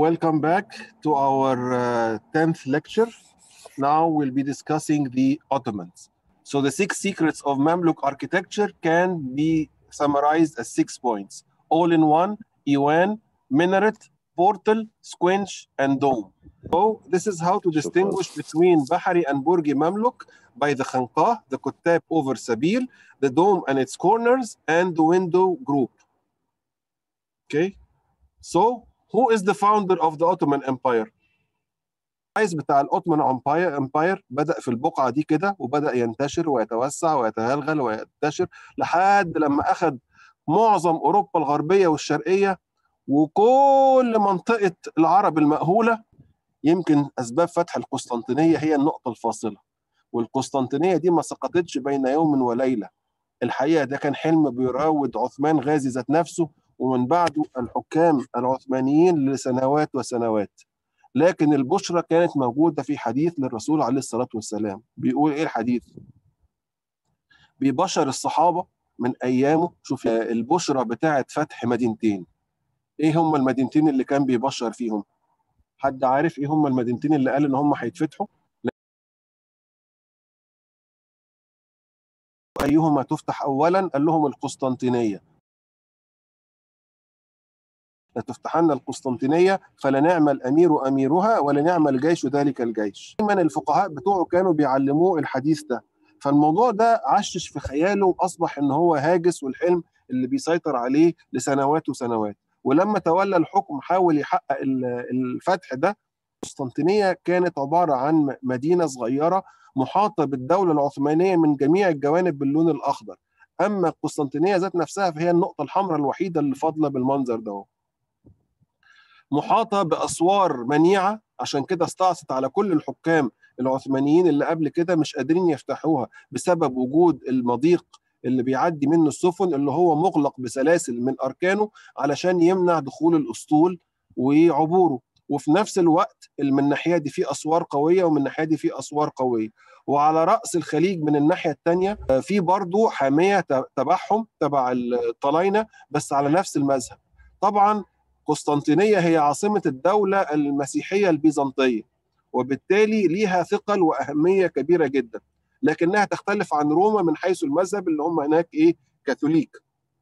welcome back to our uh, 10th lecture. Now we'll be discussing the Ottomans. So the six secrets of Mamluk architecture can be summarized as six points. All in one, Iwan, minaret, portal, squinch, and dome. So this is how to distinguish between Bahari and Burgi Mamluk by the Khanqah, the Kuttab over Sabil, the dome and its corners, and the window group. Okay, so who is the founder of the Ottoman Empire? العايز بتاع الاوتومان امباير امباير بدا في البقعه دي كده وبدا ينتشر ويتوسع ويتغلغل وينتشر لحد لما اخذ معظم اوروبا الغربيه والشرقيه وكل منطقه العرب المأهوله يمكن اسباب فتح القسطنطينيه هي النقطه الفاصله والقسطنطينيه دي ما سقطتش بين يوم وليله الحقيقه ده كان حلم بيراود عثمان غازي ذات نفسه ومن بعده الحكام العثمانيين لسنوات وسنوات لكن البشرى كانت موجودة في حديث للرسول عليه الصلاة والسلام بيقول إيه الحديث بيبشر الصحابة من أيامه شوف البشرى بتاعة فتح مدينتين إيه هم المدينتين اللي كان بيبشر فيهم حد عارف إيه هم المدينتين اللي قال إن هم هيتفتحوا أيهما تفتح أولا قال لهم القسطنطينية لتفتحن القسطنطينية فلنعم الأمير أميرها ولنعم الجيش ذلك الجيش دايما الفقهاء بتوعه كانوا بيعلموه الحديث ده فالموضوع ده عشش في خياله وأصبح إن هو هاجس والحلم اللي بيسيطر عليه لسنوات وسنوات ولما تولى الحكم حاول يحقق الفتح ده القسطنطينية كانت عبارة عن مدينة صغيرة محاطة بالدولة العثمانية من جميع الجوانب باللون الأخضر أما القسطنطينية ذات نفسها فهي النقطة الحمراء الوحيدة اللي فاضلة بالمنظر ده محاطه باسوار منيعه عشان كده استعصت على كل الحكام العثمانيين اللي قبل كده مش قادرين يفتحوها بسبب وجود المضيق اللي بيعدي منه السفن اللي هو مغلق بسلاسل من اركانه علشان يمنع دخول الاسطول وعبوره وفي نفس الوقت من الناحيه دي في اسوار قويه ومن الناحيه دي في اسوار قويه وعلى راس الخليج من الناحيه الثانيه في برضه حاميه تبعهم تبع الطلاينه بس على نفس المذهب طبعا قسطنطينية هي عاصمة الدولة المسيحية البيزنطية وبالتالي ليها ثقل وأهمية كبيرة جدا لكنها تختلف عن روما من حيث المذهب اللي هم هناك إيه كاثوليك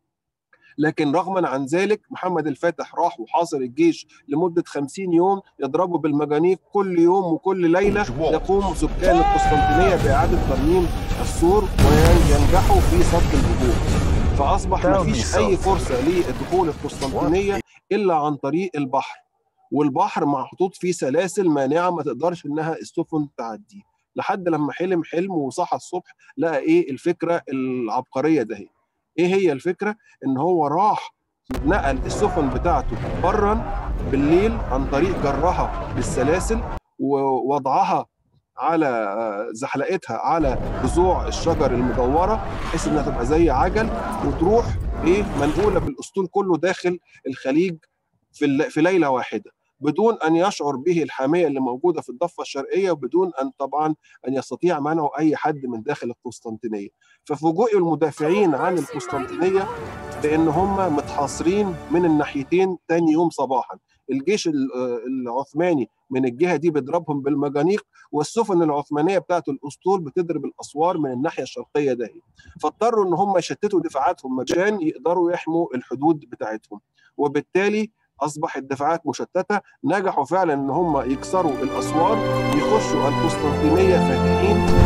لكن رغما عن ذلك محمد الفاتح راح وحاصر الجيش لمدة 50 يوم يضربوا بالمجانيق كل يوم وكل ليلة يقوم سكان القسطنطينية بإعادة ترميم السور وينجحوا في صد الهجوم فاصبح ما فيش اي فرصه لدخول القسطنطينيه الا عن طريق البحر والبحر محطوط فيه سلاسل مانعه ما تقدرش انها السفن تعديه لحد لما حلم حلم وصحى الصبح لقى ايه الفكره العبقريه ده هي. ايه هي الفكره ان هو راح نقل السفن بتاعته برا بالليل عن طريق جرها بالسلاسل ووضعها على زحلقتها على جذوع الشجر المدوره بحيث انها تبقى زي عجل وتروح ايه منقوله بالاسطول كله داخل الخليج في في ليله واحده بدون ان يشعر به الحاميه اللي موجوده في الضفه الشرقيه وبدون ان طبعا ان يستطيع منعه اي حد من داخل القسطنطينيه ففوجئ المدافعين عن القسطنطينيه بان هم متحاصرين من الناحيتين تاني يوم صباحا الجيش العثماني من الجهه دي بيضربهم بالمجانيق والسفن العثمانيه بتاعت الاسطول بتضرب الاسوار من الناحيه الشرقيه ده فاضطروا ان هم يشتتوا دفاعاتهم عشان يقدروا يحموا الحدود بتاعتهم وبالتالي اصبح الدفاعات مشتته نجحوا فعلا ان هم يكسروا الاسوار يخشوا القسطنطينيه فاتحين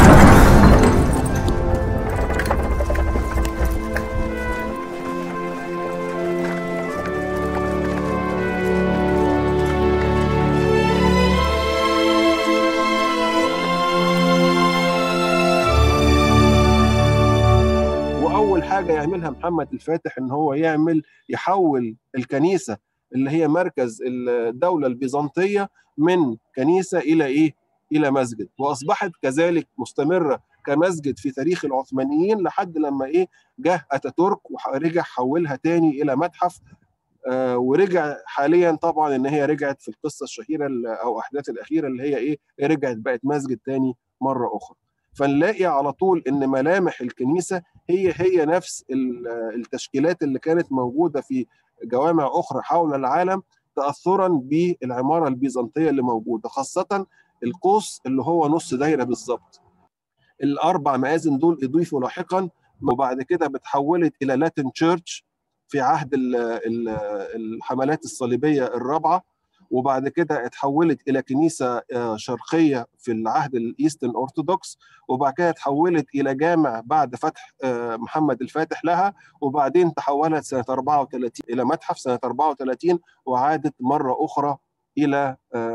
حاجه يعملها محمد الفاتح ان هو يعمل يحول الكنيسه اللي هي مركز الدوله البيزنطيه من كنيسه الى ايه؟ الى مسجد واصبحت كذلك مستمره كمسجد في تاريخ العثمانيين لحد لما ايه جه اتاتورك ورجع حولها تاني الى متحف آه ورجع حاليا طبعا ان هي رجعت في القصه الشهيره او احداث الاخيره اللي هي ايه رجعت بقت مسجد تاني مره اخرى فنلاقي على طول ان ملامح الكنيسه هي هي نفس التشكيلات اللي كانت موجوده في جوامع اخرى حول العالم تاثرا بالعماره البيزنطيه اللي موجوده خاصه القوس اللي هو نص دايره بالظبط الاربع مآذن دول اضيفوا لاحقا وبعد كده بتحولت الى لاتن تشيرش في عهد الحملات الصليبيه الرابعه وبعد كده اتحولت الى كنيسه شرقيه في العهد الايسترن اورثودوكس وبعد كده اتحولت الى جامع بعد فتح محمد الفاتح لها وبعدين تحولت سنه 34 الى متحف سنه 34 وعادت مره اخرى الى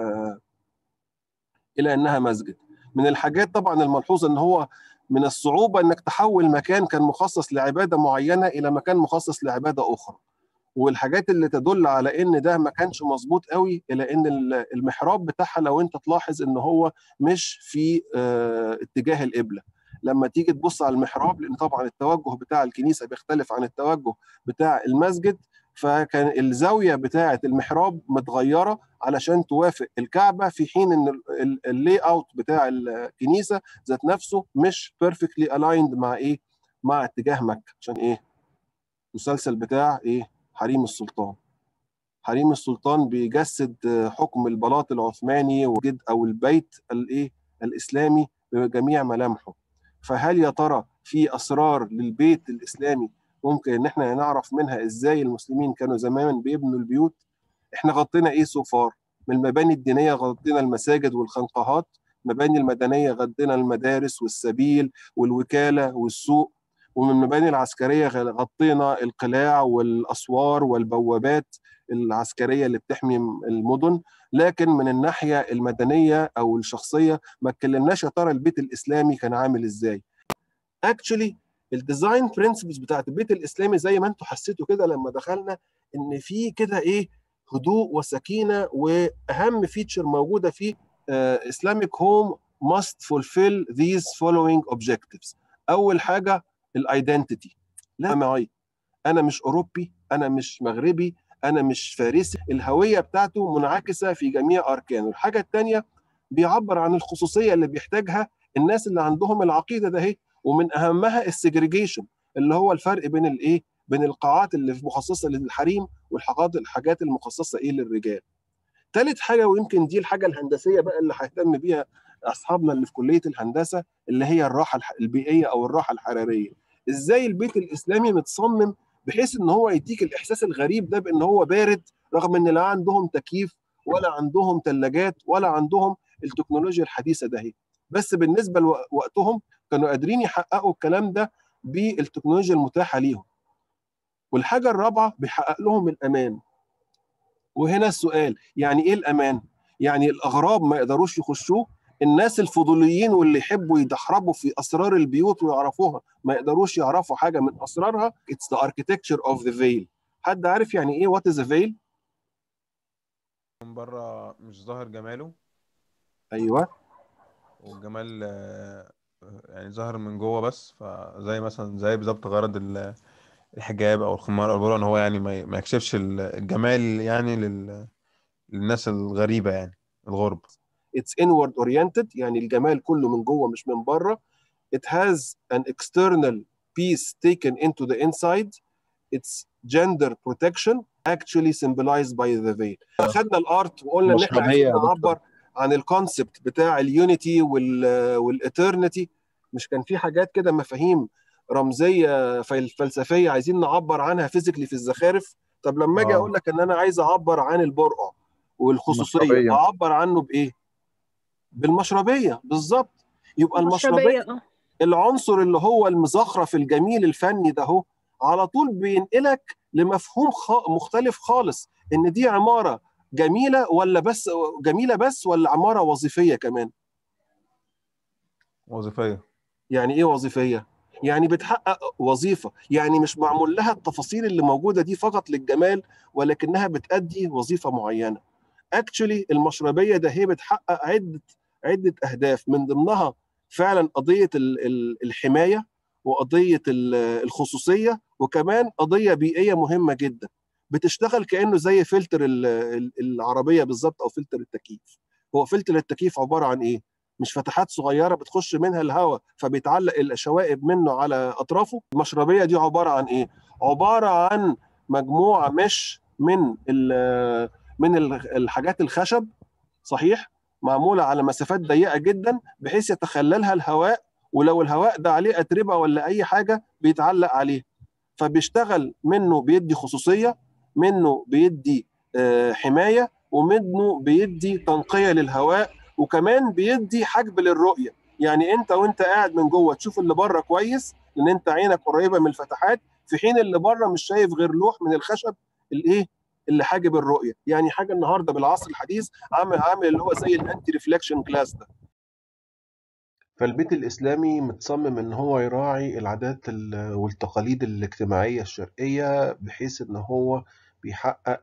الى انها مسجد من الحاجات طبعا الملحوظه ان هو من الصعوبه انك تحول مكان كان مخصص لعباده معينه الى مكان مخصص لعباده اخرى والحاجات اللي تدل على ان ده ما كانش مظبوط قوي الى ان المحراب بتاعها لو انت تلاحظ ان هو مش في اه اتجاه القبله لما تيجي تبص على المحراب لان طبعا التوجه بتاع الكنيسه بيختلف عن التوجه بتاع المسجد فكان الزاويه بتاعه المحراب متغيره علشان توافق الكعبه في حين ان اللي اوت بتاع الكنيسه ذات نفسه مش بيرفكتلي الايند مع ايه؟ مع اتجاه مكه عشان ايه؟ المسلسل بتاع ايه؟ حريم السلطان. حريم السلطان بيجسد حكم البلاط العثماني وجد او البيت الايه؟ الاسلامي بجميع ملامحه. فهل يا ترى في اسرار للبيت الاسلامي ممكن ان احنا نعرف منها ازاي المسلمين كانوا زمان بيبنوا البيوت احنا غطينا ايه سو فار من المباني الدينيه غطينا المساجد والخنقهات المباني المدنيه غطينا المدارس والسبيل والوكاله والسوق ومن المباني العسكريه غطينا القلاع والاسوار والبوابات العسكريه اللي بتحمي المدن لكن من الناحيه المدنيه او الشخصيه ما اتكلمناش يا ترى البيت الاسلامي كان عامل ازاي اكشلي الديزاين برنسبلز بتاعت البيت الاسلامي زي ما انتم حسيتوا كده لما دخلنا ان في كده ايه هدوء وسكينه واهم فيتشر موجوده فيه اسلامك هوم must fulfill these following objectives اول حاجه الايدنتيتي لا معي انا مش اوروبي انا مش مغربي انا مش فارسي الهويه بتاعته منعكسه في جميع اركانه الحاجه الثانيه بيعبر عن الخصوصيه اللي بيحتاجها الناس اللي عندهم العقيده ده هي ومن اهمها السجريجيشن اللي هو الفرق بين الايه بين القاعات اللي مخصصه للحريم والحاجات الحاجات المخصصه ايه للرجال ثالث حاجه ويمكن دي الحاجه الهندسيه بقى اللي هيهتم بيها اصحابنا اللي في كليه الهندسه اللي هي الراحه البيئيه او الراحه الحراريه ازاي البيت الاسلامي متصمم بحيث ان هو يديك الاحساس الغريب ده بان هو بارد رغم ان لا عندهم تكييف ولا عندهم ثلاجات ولا عندهم التكنولوجيا الحديثه ده هي بس بالنسبه لوقتهم كانوا قادرين يحققوا الكلام ده بالتكنولوجيا المتاحه ليهم والحاجه الرابعه بيحقق لهم الامان وهنا السؤال يعني ايه الامان يعني الاغراب ما يقدروش يخشوه الناس الفضوليين واللي يحبوا يدحربوا في اسرار البيوت ويعرفوها ما يقدروش يعرفوا حاجه من اسرارها it's the architecture of the veil حد عارف يعني ايه what is a veil من بره مش ظاهر جماله ايوه والجمال يعني ظاهر من جوه بس فزي مثلا زي بالظبط غرض الحجاب او الخمار او البرقع ان هو يعني ما يكشفش الجمال يعني للناس الغريبه يعني الغرب it's inward oriented يعني الجمال كله من جوه مش من بره it has an external piece taken into the inside it's gender protection actually symbolized by the veil خدنا الارت وقلنا ان احنا عايزين نعبر عن الكونسبت بتاع اليونيتي والاترنتي مش كان في حاجات كده مفاهيم رمزيه فلسفيه عايزين نعبر عنها فيزيكلي في الزخارف طب لما اجي اقول لك ان انا عايز اعبر عن البرقع والخصوصيه اعبر عنه بايه بالمشربيه بالظبط يبقى المشربيه العنصر اللي هو المزخرف الجميل الفني ده هو على طول بينقلك لمفهوم خ... مختلف خالص ان دي عماره جميله ولا بس جميله بس ولا عماره وظيفيه كمان وظيفيه يعني ايه وظيفيه يعني بتحقق وظيفه يعني مش معمول لها التفاصيل اللي موجوده دي فقط للجمال ولكنها بتأدي وظيفه معينه اكشولي المشربيه ده هي بتحقق عده عده اهداف من ضمنها فعلا قضيه الحمايه وقضيه الخصوصيه وكمان قضيه بيئيه مهمه جدا بتشتغل كانه زي فلتر العربيه بالظبط او فلتر التكييف هو فلتر التكييف عباره عن ايه مش فتحات صغيره بتخش منها الهواء فبيتعلق الشوائب منه على اطرافه المشربيه دي عباره عن ايه عباره عن مجموعه مش من من الحاجات الخشب صحيح معموله على مسافات ضيقه جدا بحيث يتخللها الهواء ولو الهواء ده عليه اتربه ولا اي حاجه بيتعلق عليه فبيشتغل منه بيدي خصوصيه منه بيدي حمايه ومنه بيدي تنقيه للهواء وكمان بيدي حجب للرؤيه يعني انت وانت قاعد من جوه تشوف اللي بره كويس لان انت عينك قريبه من الفتحات في حين اللي بره مش شايف غير لوح من الخشب الايه اللي حاجب الرؤيه يعني حاجه النهارده بالعصر الحديث عامل عامل اللي هو زي الانتي ريفلكشن جلاس ده فالبيت الإسلامي متصمم إن هو يراعي العادات والتقاليد الاجتماعية الشرقية بحيث إن هو بيحقق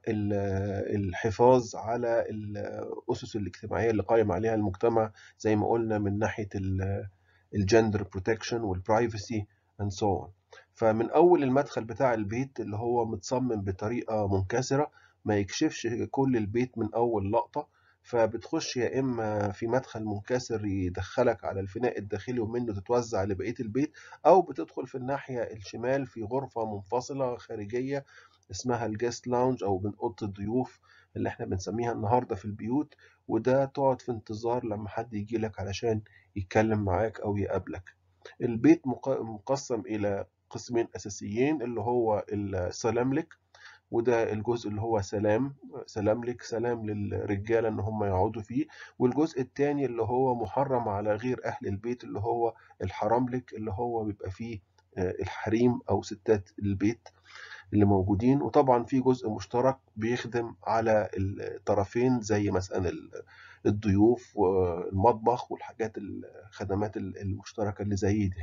الحفاظ على الأسس الاجتماعية اللي قائم عليها المجتمع زي ما قلنا من ناحية الجندر بروتكشن والبرايفسي and so on فمن أول المدخل بتاع البيت اللي هو متصمم بطريقة منكسرة ما يكشفش كل البيت من أول لقطة فبتخش يا إما في مدخل منكسر يدخلك على الفناء الداخلي ومنه تتوزع لبقية البيت أو بتدخل في الناحية الشمال في غرفة منفصلة خارجية اسمها الجيست لاونج او من اوضه الضيوف اللي احنا بنسميها النهارده في البيوت وده تقعد في انتظار لما حد يجي لك علشان يتكلم معاك او يقابلك البيت مقسم الى قسمين اساسيين اللي هو السلاملك وده الجزء اللي هو سلام سلام لك سلام للرجاله ان هم يقعدوا فيه والجزء الثاني اللي هو محرم على غير اهل البيت اللي هو الحرام لك اللي هو بيبقى فيه الحريم او ستات البيت اللي موجودين وطبعا في جزء مشترك بيخدم على الطرفين زي مثلا الضيوف والمطبخ والحاجات الخدمات المشتركة اللي زي دي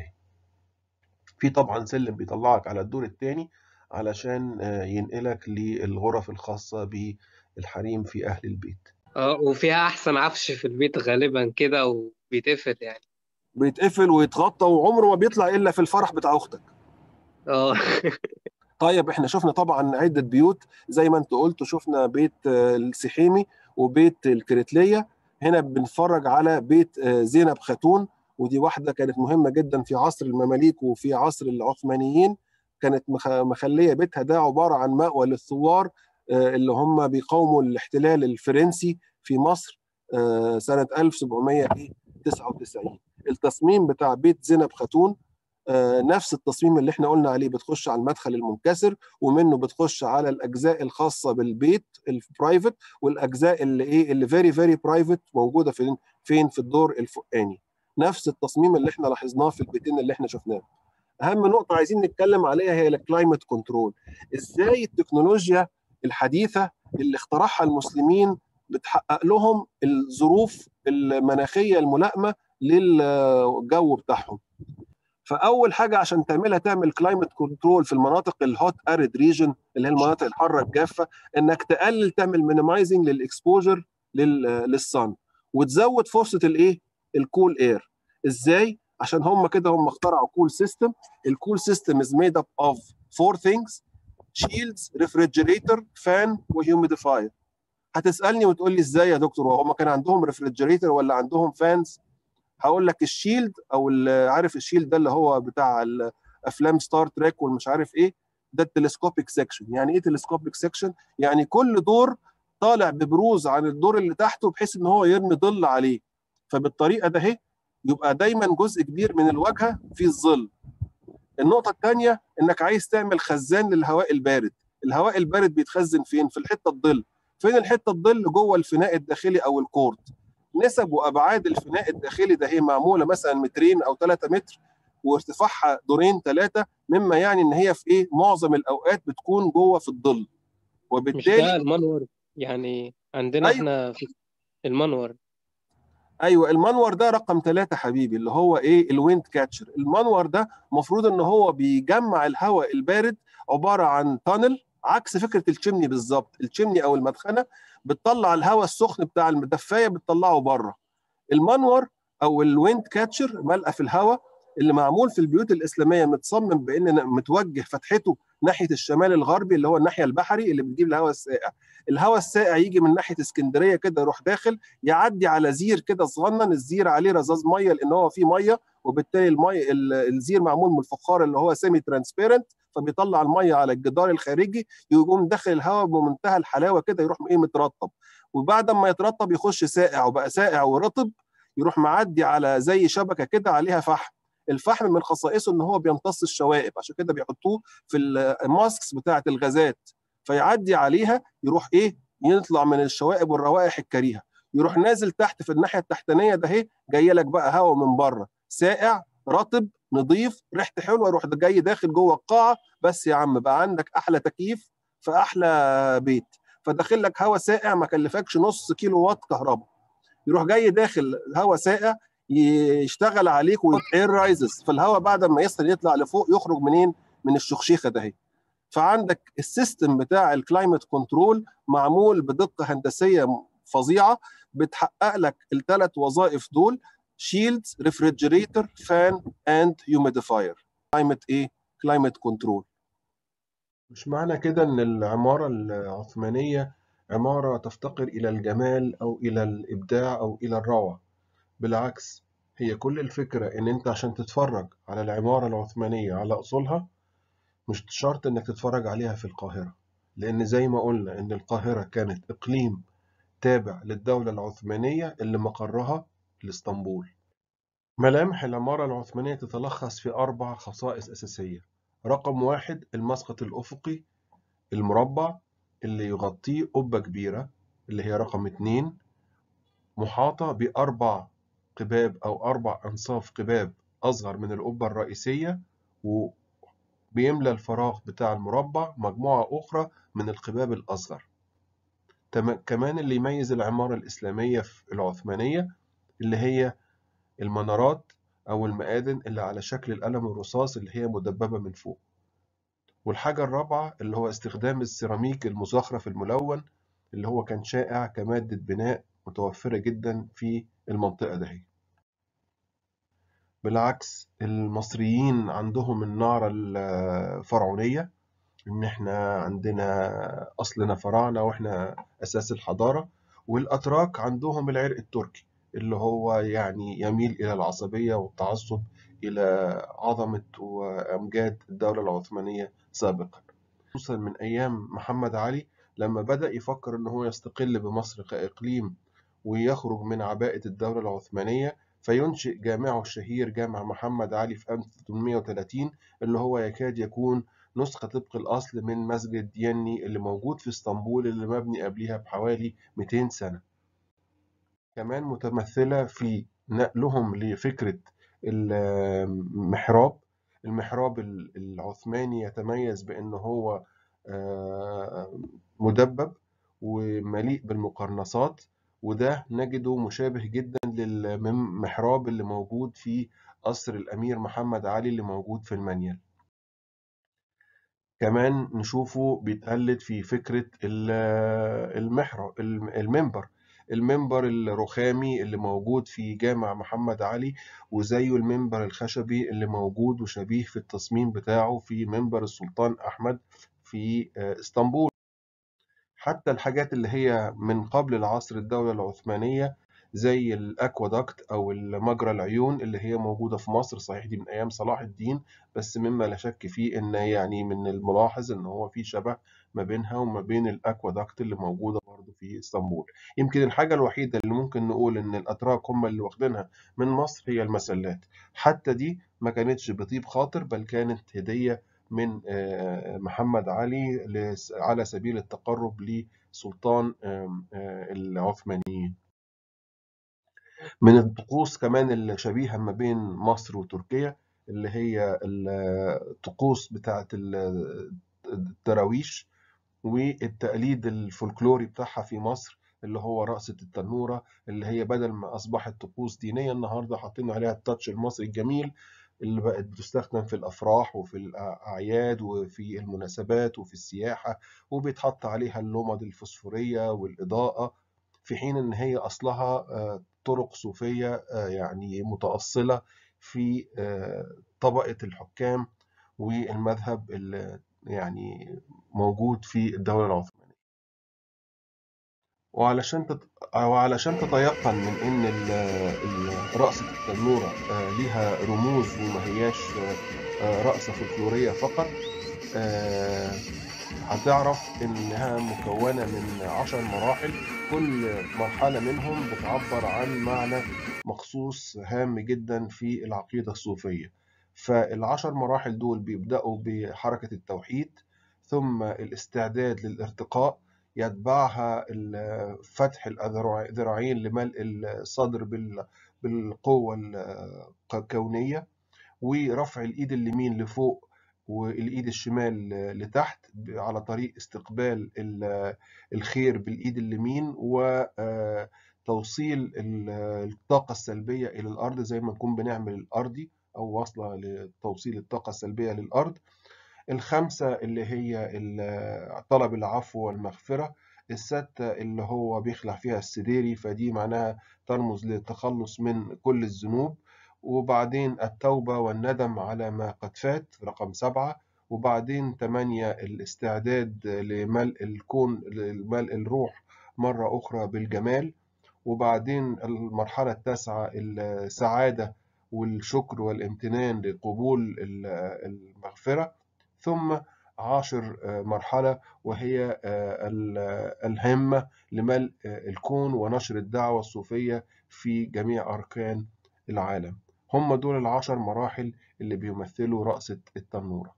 في طبعا سلم بيطلعك على الدور الثاني علشان ينقلك للغرف الخاصة بالحريم في أهل البيت اه وفيها أحسن عفش في البيت غالبا كده وبيتقفل يعني بيتقفل ويتغطى وعمره ما بيطلع إلا في الفرح بتاع أختك اه طيب احنا شفنا طبعا عده بيوت زي ما انت قلت شفنا بيت السحيمي وبيت الكريتليه هنا بنتفرج على بيت زينب خاتون ودي واحده كانت مهمه جدا في عصر المماليك وفي عصر العثمانيين كانت مخليه بيتها ده عباره عن مأوى للثوار اللي هم بيقاوموا الاحتلال الفرنسي في مصر سنه 1799 التصميم بتاع بيت زينب خاتون نفس التصميم اللي احنا قلنا عليه بتخش على المدخل المنكسر ومنه بتخش على الاجزاء الخاصه بالبيت البرايفت والاجزاء اللي ايه اللي فيري فيري برايفت موجوده فين فين في الدور الفوقاني نفس التصميم اللي احنا لاحظناه في البيتين اللي احنا شفناهم اهم نقطه عايزين نتكلم عليها هي الكلايمت كنترول ازاي التكنولوجيا الحديثه اللي اخترعها المسلمين بتحقق لهم الظروف المناخيه الملائمه للجو بتاعهم فاول حاجه عشان تعملها تعمل كلايمت كنترول في المناطق الهوت اريد ريجن اللي هي المناطق الحاره الجافه انك تقلل تعمل مينيمايزنج للاكسبوجر للصن وتزود فرصه الايه الكول اير ازاي عشان هم كده هم اخترعوا كول سيستم الكول سيستم از ميد اب اوف فور ثينجز شيلدز ريفريجريتور فان وهيوميديفاير هتسالني وتقول لي ازاي يا دكتور هم كان عندهم ريفريجريتور ولا عندهم فانز هقول لك الشيلد او عارف الشيلد ده اللي هو بتاع افلام ستار تريك والمش عارف ايه ده التلسكوبيك سيكشن يعني ايه تلسكوبيك سيكشن يعني كل دور طالع ببروز عن الدور اللي تحته بحيث ان هو يرمي ظل عليه فبالطريقه ده اهي يبقى دايما جزء كبير من الواجهه فيه الظل النقطه الثانيه انك عايز تعمل خزان للهواء البارد الهواء البارد بيتخزن فين في الحته الظل فين الحته الظل جوه الفناء الداخلي او الكورت نسب وابعاد الفناء الداخلي ده هي معموله مثلا مترين او 3 متر وارتفاعها دورين ثلاثه مما يعني ان هي في ايه معظم الاوقات بتكون جوه في الظل وبالتالي مش ده المنور يعني عندنا أيوة. احنا في المنور ايوه المنور ده رقم ثلاثة حبيبي اللي هو ايه الويند كاتشر المنور ده المفروض ان هو بيجمع الهواء البارد عباره عن تانل عكس فكره الشمني بالظبط الشمني او المدخنه بتطلع الهواء السخن بتاع الدفايه بتطلعه بره المنور او الويند كاتشر ملقى في الهواء اللي معمول في البيوت الاسلاميه متصمم بان متوجه فتحته ناحيه الشمال الغربي اللي هو الناحيه البحري اللي بتجيب الهواء الساقع الهواء الساقع يجي من ناحيه اسكندريه كده يروح داخل يعدي على زير كده صغنن الزير عليه رذاذ ميه لان هو فيه ميه وبالتالي الميه الزير معمول من الفخار اللي هو سيمي ترانسبيرنت فبيطلع الميه على الجدار الخارجي يقوم داخل الهواء بمنتهى الحلاوه كده يروح ايه مترطب وبعد ما يترطب يخش ساقع وبقى ساقع ورطب يروح معدي على زي شبكه كده عليها فحم الفحم من خصائصه ان هو بيمتص الشوائب عشان كده بيحطوه في الماسكس بتاعه الغازات فيعدي عليها يروح ايه يطلع من الشوائب والروائح الكريهه يروح نازل تحت في الناحيه التحتانيه ده اهي جاي لك بقى هواء من بره ساقع رطب نظيف ريحته حلوه يروح جاي داخل جوه القاعه بس يا عم بقى عندك احلى تكييف في احلى بيت فداخل لك هواء ساقع ما كلفكش نص كيلو وات كهرباء يروح جاي داخل هواء ساقع يشتغل عليك واير رايزز فالهواء بعد ما يصل يطلع لفوق يخرج منين من الشخشيخه ده اهي فعندك السيستم بتاع الكلايمت كنترول معمول بدقه هندسيه فظيعه بتحقق لك الثلاث وظائف دول شيلدز ريفريجريتور فان اند هيوميديفاير كلايمت ايه كلايمت كنترول مش معنى كده ان العماره العثمانيه عماره تفتقر الى الجمال او الى الابداع او الى الروعه بالعكس هي كل الفكره ان انت عشان تتفرج على العماره العثمانيه على اصولها مش شرط انك تتفرج عليها في القاهره لان زي ما قلنا ان القاهره كانت اقليم تابع للدوله العثمانيه اللي مقرها لاسطنبول ملامح العمارة العثمانية تتلخص في أربع خصائص أساسية رقم واحد المسقط الأفقي المربع اللي يغطيه قبة كبيرة اللي هي رقم اتنين محاطة بأربع قباب أو أربع أنصاف قباب أصغر من القبة الرئيسية وبيملى الفراغ بتاع المربع مجموعة أخرى من القباب الأصغر كمان اللي يميز العمارة الإسلامية في العثمانية اللي هي المنارات أو المآذن اللي على شكل القلم الرصاص اللي هي مدببة من فوق والحاجة الرابعة اللي هو استخدام السيراميك المزخرف الملون اللي هو كان شائع كمادة بناء متوفرة جدا في المنطقة دهي بالعكس المصريين عندهم النعرة الفرعونية إن إحنا عندنا أصلنا فراعنة وإحنا أساس الحضارة والأتراك عندهم العرق التركي اللي هو يعني يميل إلى العصبية والتعصب إلى عظمة وأمجاد الدولة العثمانية سابقا خصوصا من أيام محمد علي لما بدأ يفكر إن هو يستقل بمصر كإقليم ويخرج من عباءة الدولة العثمانية فينشئ جامعه الشهير جامع محمد علي في 1830 اللي هو يكاد يكون نسخة طبق الأصل من مسجد يني اللي موجود في اسطنبول اللي مبني قبلها بحوالي 200 سنة كمان متمثلة في نقلهم لفكرة المحراب المحراب العثماني يتميز بأن هو مدبب ومليء بالمقرنصات وده نجده مشابه جدا للمحراب اللي موجود في قصر الأمير محمد علي اللي موجود في المنيل كمان نشوفه بيتقلد في فكرة المحراب المنبر المنبر الرخامي اللي موجود في جامع محمد علي وزيه المنبر الخشبي اللي موجود وشبيه في التصميم بتاعه في منبر السلطان أحمد في اسطنبول حتى الحاجات اللي هي من قبل العصر الدولة العثمانية زي الأكوادكت أو المجرى العيون اللي هي موجودة في مصر صحيح دي من أيام صلاح الدين بس مما لا شك فيه إن يعني من الملاحظ إن هو في شبه ما بينها وما بين الأكوادكت اللي موجودة برضه في اسطنبول يمكن الحاجة الوحيدة اللي ممكن نقول إن الأتراك هم اللي واخدينها من مصر هي المسلات حتى دي ما كانتش بطيب خاطر بل كانت هدية من محمد علي على سبيل التقرب لسلطان العثمانيين من الطقوس كمان اللي شبيهة ما بين مصر وتركيا اللي هي الطقوس بتاعة الدراويش والتقليد الفولكلوري بتاعها في مصر اللي هو رقصة التنورة اللي هي بدل ما أصبحت طقوس دينية النهاردة حاطين عليها التاتش المصري الجميل اللي بقت بتستخدم في الأفراح وفي الأعياد وفي المناسبات وفي السياحة وبيتحط عليها اللمض الفسفورية والإضاءة في حين إن هي أصلها طرق صوفية يعني متأصلة في طبقة الحكام والمذهب يعني موجود في الدولة العثمانية وعلشان تت... وعلشان تتيقن من إن ال... ال- رقصة التنورة آه، ليها رموز وما هياش آه، آه، رقصة فولكلورية فقط آه، هتعرف إنها مكونة من عشر مراحل كل مرحلة منهم بتعبر عن معنى مخصوص هام جدا في العقيدة الصوفية فالعشر مراحل دول بيبدأوا بحركة التوحيد ثم الاستعداد للارتقاء يتبعها ال- فتح الذراعين لملء الصدر بال- بالقوة الكونية ورفع الإيد اليمين لفوق والإيد الشمال لتحت على طريق استقبال ال- الخير بالإيد اليمين وتوصيل الطاقة السلبية إلى الأرض زي ما نكون بنعمل الأرضي أو واصلة لتوصيل الطاقة السلبية للأرض الخمسة اللي هي ال- طلب العفو والمغفرة الستة اللي هو بيخلع فيها السديري فدي معناها ترمز للتخلص من كل الذنوب وبعدين التوبة والندم على ما قد فات رقم سبعة وبعدين تمانية الاستعداد لملء الكون لملء الروح مرة أخرى بالجمال وبعدين المرحلة التاسعة السعادة والشكر والامتنان لقبول المغفرة ثم عاشر مرحلة وهي الهمة لملء الكون ونشر الدعوة الصوفية في جميع أركان العالم هم دول العشر مراحل اللي بيمثلوا رأسة التنورة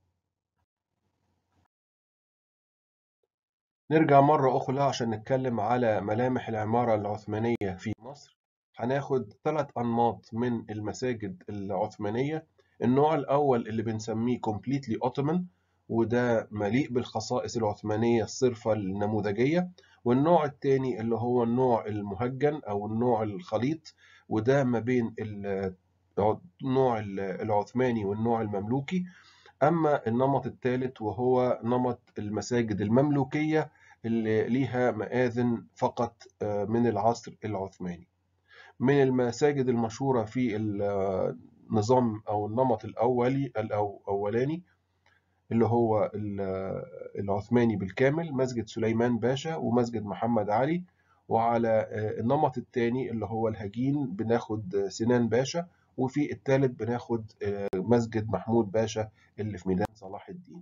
نرجع مرة أخرى عشان نتكلم على ملامح العمارة العثمانية في مصر هناخد ثلاث أنماط من المساجد العثمانية النوع الأول اللي بنسميه completely Ottoman وده مليء بالخصائص العثمانية الصرفة النموذجية والنوع الثاني اللي هو النوع المهجن أو النوع الخليط وده ما بين النوع العثماني والنوع المملوكي أما النمط الثالث وهو نمط المساجد المملوكية اللي ليها مآذن فقط من العصر العثماني من المساجد المشهورة في النظام أو النمط الأولي الأولاني اللي هو العثماني بالكامل مسجد سليمان باشا ومسجد محمد علي وعلى النمط الثاني اللي هو الهجين بناخد سنان باشا وفي الثالث بناخد مسجد محمود باشا اللي في ميدان صلاح الدين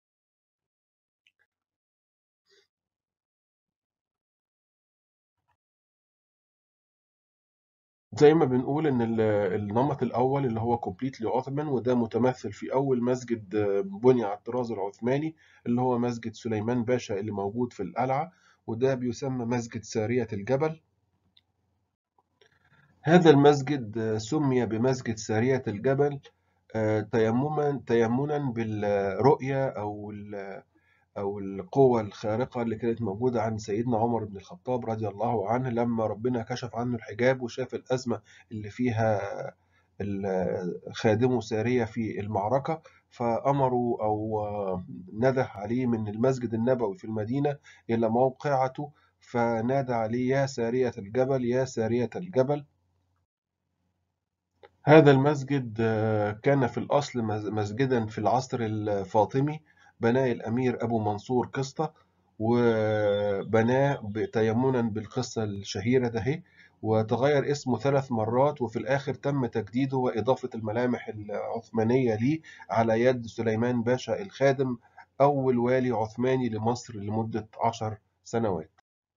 زي ما بنقول ان النمط الاول اللي هو كومبليتلي اوثمان وده متمثل في اول مسجد بني على الطراز العثماني اللي هو مسجد سليمان باشا اللي موجود في القلعه وده بيسمى مسجد ساريه الجبل هذا المسجد سمي بمسجد ساريه الجبل تيمما تيمنا بالرؤيه او أو القوة الخارقة اللي كانت موجودة عند سيدنا عمر بن الخطاب رضي الله عنه لما ربنا كشف عنه الحجاب وشاف الأزمة اللي فيها خادمه سارية في المعركة فأمروا أو نده عليه من المسجد النبوي في المدينة إلى موقعته فنادى عليه يا سارية الجبل يا سارية الجبل هذا المسجد كان في الأصل مسجدا في العصر الفاطمي بناه الأمير أبو منصور قسطة وبناه تيمنا بالقصة الشهيرة ده وتغير اسمه ثلاث مرات وفي الآخر تم تجديده وإضافة الملامح العثمانية ليه على يد سليمان باشا الخادم أول والي عثماني لمصر لمدة عشر سنوات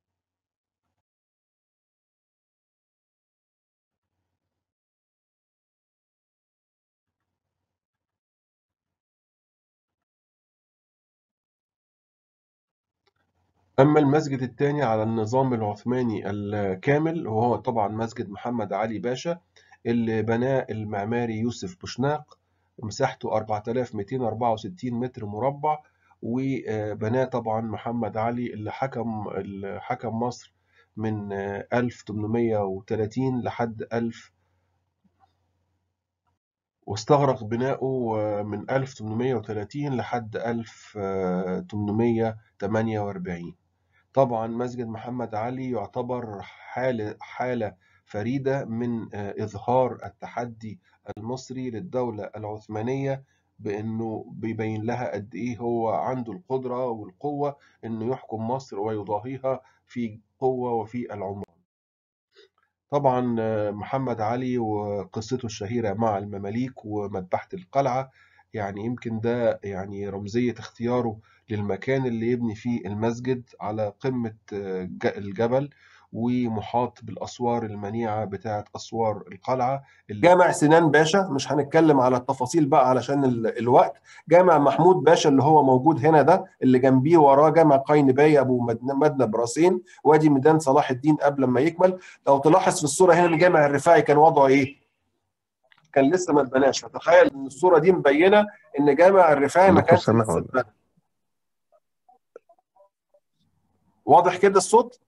أما المسجد الثاني على النظام العثماني الكامل وهو طبعا مسجد محمد علي باشا اللي بناه المعماري يوسف بوشناق مساحته 4264 متر مربع وبناه طبعا محمد علي اللي حكم اللي حكم مصر من 1830 لحد 1000 واستغرق بناؤه من 1830 لحد 1848 طبعا مسجد محمد علي يعتبر حالة, حالة فريدة من إظهار التحدي المصري للدولة العثمانية بانه بيبين لها قد ايه هو عنده القدره والقوه انه يحكم مصر ويضاهيها في قوه وفي العمران. طبعا آه، محمد علي وقصته الشهيره مع المماليك ومذبحه القلعه يعني يمكن ده يعني رمزيه اختياره للمكان اللي يبني فيه المسجد على قمه آه، ج- الجبل ومحاط بالاسوار المنيعه بتاعه اسوار القلعه جامع سنان باشا مش هنتكلم على التفاصيل بقى علشان ال- الوقت جامع محمود باشا اللي هو موجود هنا ده اللي جنبيه وراه جامع قاينباي ابو مدن- مدنى براسين وادي ميدان صلاح الدين قبل ما يكمل لو تلاحظ في الصوره هنا الجامع الرفاعي كان وضعه ايه؟ كان لسه ما اتبناش فتخيل ان الصوره دي مبينه ان جامع الرفاعي ما دكتور كانش سامح لسه ولا اتبنى واضح كده الصوت؟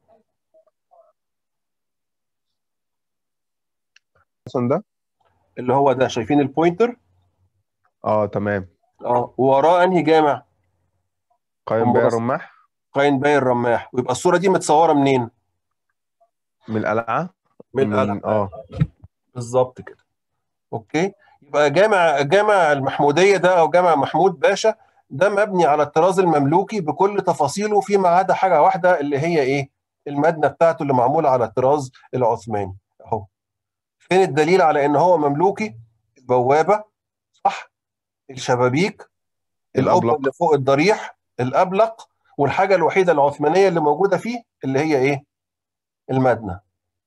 اصلا ده اللي هو ده شايفين البوينتر؟ اه تمام اه وراه انهي جامع؟ قايم بيع قنبرة الرماح قاينباي الرماح ويبقى الصوره دي متصوره منين؟ من القلعه من القلعه من اه بالظبط كده اوكي يبقى جامع جامع المحموديه ده او جامع محمود باشا ده مبني على الطراز المملوكي بكل تفاصيله فيما عدا حاجه واحده اللي هي ايه؟ المبنى بتاعته اللي معموله على الطراز العثماني اهو فين الدليل على ان هو مملوكي؟ البوابه صح الشبابيك القبه الابلق اللي فوق الضريح الابلق والحاجه الوحيده العثمانيه اللي موجوده فيه اللي هي ايه؟ المدنه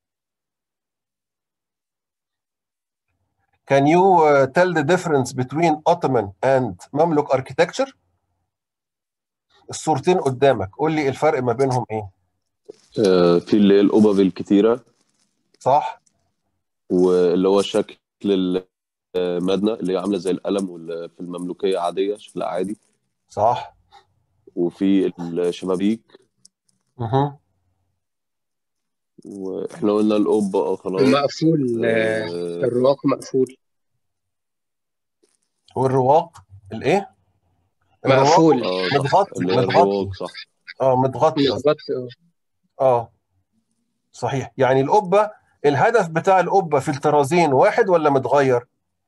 Can you uh, tell the difference between Ottoman and Mamluk architecture؟ الصورتين قدامك قول لي الفرق ما بينهم ايه آه، في اللي هي القبب الكتيرة صح واللي هو شكل المبنى اللي هي عاملة زي القلم وال- في المملوكية عادية شكلها عادي صح وفي الشبابيك مه. واحنا قلنا القبة اه خلاص ومقفول آه، آه، الرواق مقفول والرواق الايه الرواق مقفول اه صح متغطي اللي هي متغطي الرواق صح اه متغطي قصدي متغطي اه اه صحيح يعني القبه الهدف بتاع القبه في الطرازين واحد ولا متغير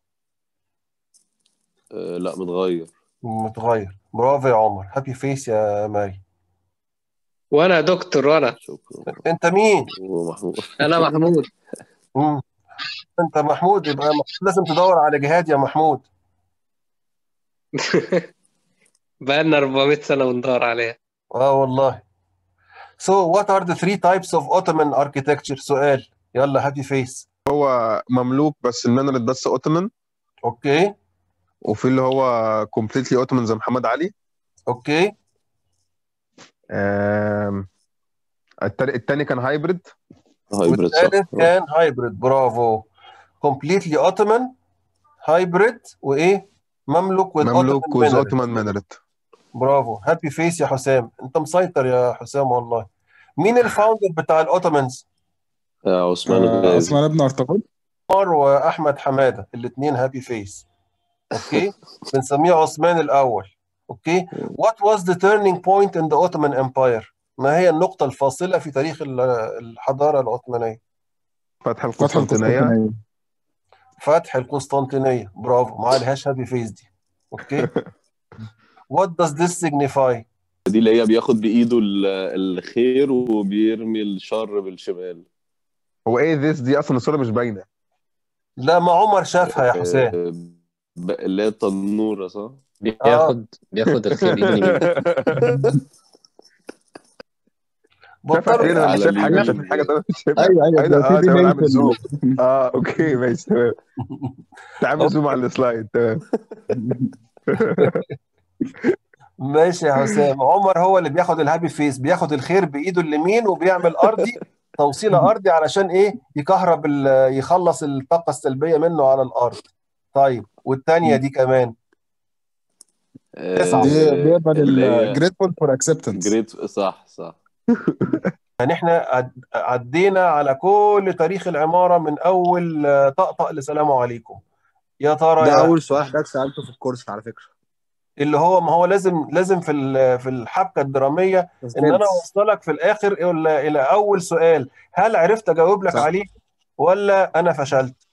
آه، لا متغير متغير برافو يا عمر هابي فيس يا ماري وانا دكتور وانا شكرا انت مين ومحمود انا محمود مم. انت محمود يبقى لازم تدور على جهاد يا محمود بقالنا 400 سنة بندور عليها اه والله So what are the three types of Ottoman architecture سؤال يلا هابي فيس هو مملوك بس المنرد بس اوتومان اوكي وفي اللي هو كومبليتلي اوتومان زي محمد علي اوكي آم، التاني التاني كان هايبرد هايبرد صح والثالث آه. كان هايبرد برافو completely Ottoman هايبرد وايه مملوك with مملوك Ottoman وز mineral اوتومان منرد برافو هابي فيس يا حسام انت مسيطر يا حسام والله مين الفاوندر بتاع الاوتومانز آه، عثمان آه، غازي عثمان بن ارطغرل عمر واحمد حماده الاثنين هابي فيس اوكي بنسميه عثمان الاول اوكي what was the turning point in the Ottoman Empire ما هي النقطة الفاصلة في تاريخ ال- الحضارة العثمانية فتح فتح القسطنطينية القسطنطينية فتح القسطنطينية برافو ما عليهاش هابي فيس دي اوكي what does this signify دي اللي هي بياخد بإيده ال- الخير وبيرمي الشر بالشمال هو ايه ذيس دي اصلا الصورة مش باينة لا ما عمر شافها يا حسام آه، ب- اللي هي التنورة صح؟ بياخد بياخد الخير يمين شايفها فين بطلوا انا مش على شايف حاجة اليمين. شايف حاجة تانية مش شايفها ايوه ايوه ايه ده ده اه في تمام ديلي عامل في زوم ال- اه اوكي ماشي تمام تعمل زوم على السلايد تمام ماشي يا حسام عمر هو اللي بياخد الهابي فيس بياخد الخير بايده اليمين وبيعمل ارضي توصيله ارضي علشان ايه يكهرب ال- يخلص الطاقه السلبيه منه على الارض طيب والتانيه دي كمان تسعة. دي آه، بيقبل اللي هي الجريتفول فور اكسبتنس جريت صح صح يعني احنا عد- عدينا على كل تاريخ العماره من اول آه، طقطق لسلام عليكم يا ترى ده يا اول سؤال حضرتك سالته في الكورس على فكره اللي هو ما هو لازم لازم في ال- في الحبكه الدراميه ان انا سسبنس اوصلك في الاخر الى الى اول سؤال هل عرفت اجاوب لك صح عليه ولا انا فشلت